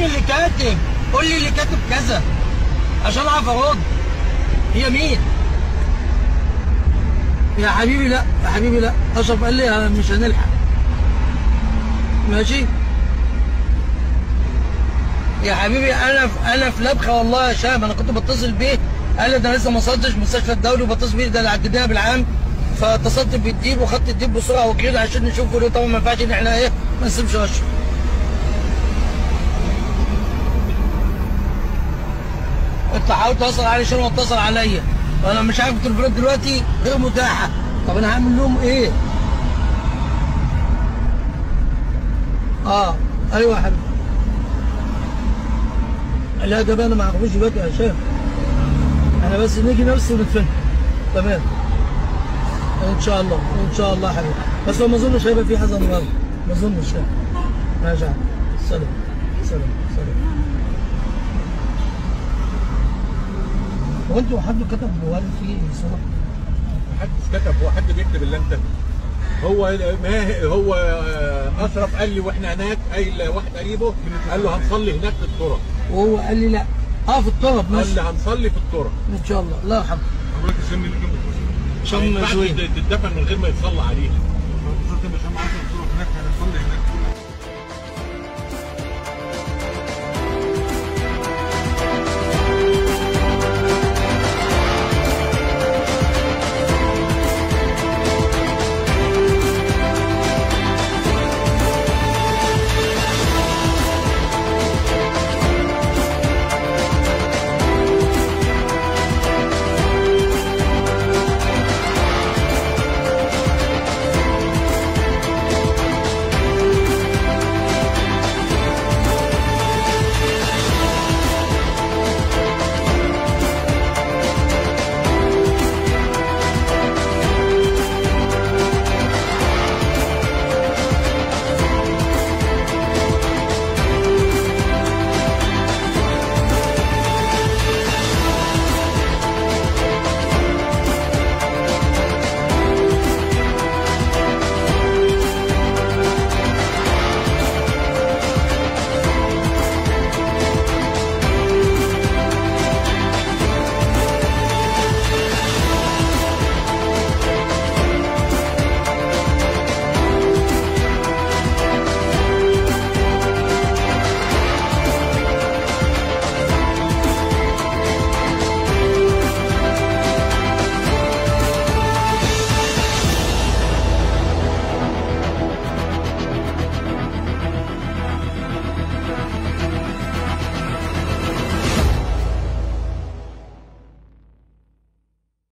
اللي كاتب قول لي اللي كاتب كذا عشان اعرف ارد هي مين يا حبيبي لا يا حبيبي لا اشرف قال لي مش هنلحق ماشي يا حبيبي انا في انا في لبخه والله يا شاب انا كنت بتصل بيه قال لي ده أنا لسه ما وصلتش مستشفى الدولي وبتصل بيه ده اللي عديناها بالعام فاتصلت بالديب وخدت الديب بسرعه وكده عشان نشوفه طبعا ما ينفعش ان احنا ايه ما نسيبش اشرف انت حاولت توصل علي عشان هو اتصل عليا وانا مش عارف التليفونات دلوقتي غير متاحه طب انا هعمل لهم ايه؟ اه ايوه يا حبيبي لا ده بقى انا ما اعرفوش دلوقتي يا هشام انا بس نيجي نفسي ونتفهم تمام ان شاء الله ان شاء الله يا حبيبي بس هو ما اظنش هيبقى في حاجه النهارده ما اظنش يعني ماشي يا حبيبي. سلام سلام سلام هو انتوا حد كتب وقال في صلاح محدش كتب هو حد بيكتب اللي انت هو ما هو اشرف قال لي واحنا هناك قايل واحد قريبه قال له هنصلي هناك في الترى وهو قال لي لا اه في الطرب قال ماشي لي هنصلي في الترى ان شاء الله الله يرحمه حضرتك السن اللي جنبك ما شم ينفعش شويه تتدفن من غير ما يتصلى عليه حضرتك يا باشا معاك